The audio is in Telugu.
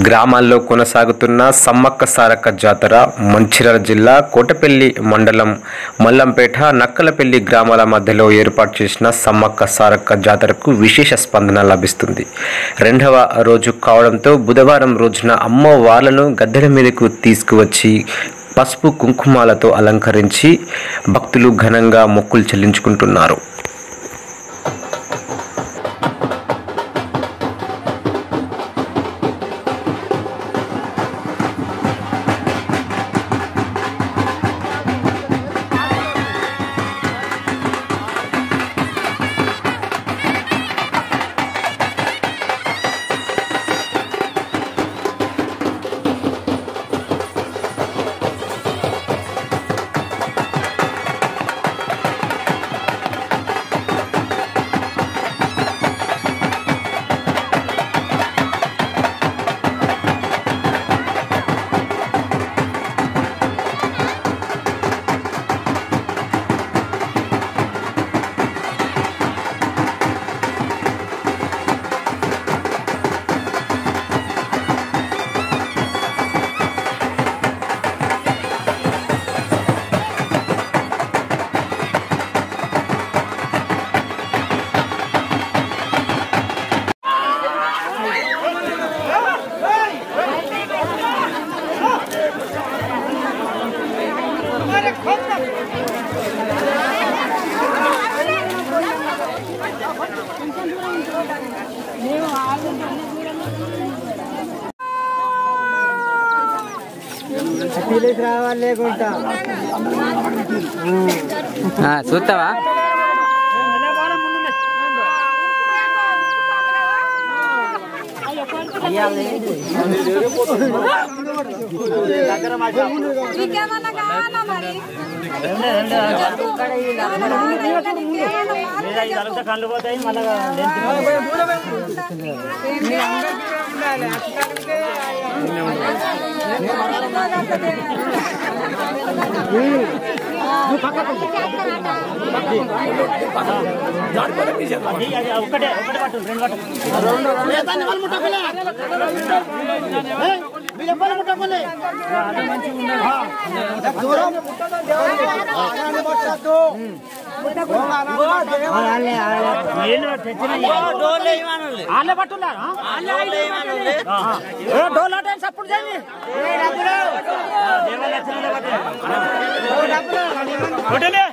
గ్రామాల్లో కొనసాగుతున్న సమ్మక్క సారక్క జాతర మంచిర్యాల జిల్లా కోటపల్లి మండలం మల్లంపేట నక్కలపల్లి గ్రామాల మధ్యలో ఏర్పాటు చేసిన సమ్మక్క సారక్క జాతరకు విశేష స్పందన లభిస్తుంది రెండవ రోజు కావడంతో బుధవారం రోజున అమ్మవార్లను గద్దెల మీదకు తీసుకువచ్చి పసుపు కుంకుమాలతో అలంకరించి భక్తులు ఘనంగా మొక్కులు చెల్లించుకుంటున్నారు పిలిచి రావాలి లేకుంటా ఆ, చూస్తావా నీకేమన్నా కావాలా మరి చెప్పు. ఏమన్నా కావాలా? నీకేమన్నా కావాలా? కళ్ళు పోతాయి మళ్ళా ఒకటే ఒకటే పట్టు రెండు పట్టు వాళ్ళే పట్టున్నారు డోల్ అంటే సప్పుడు చేయండి కొట్టలే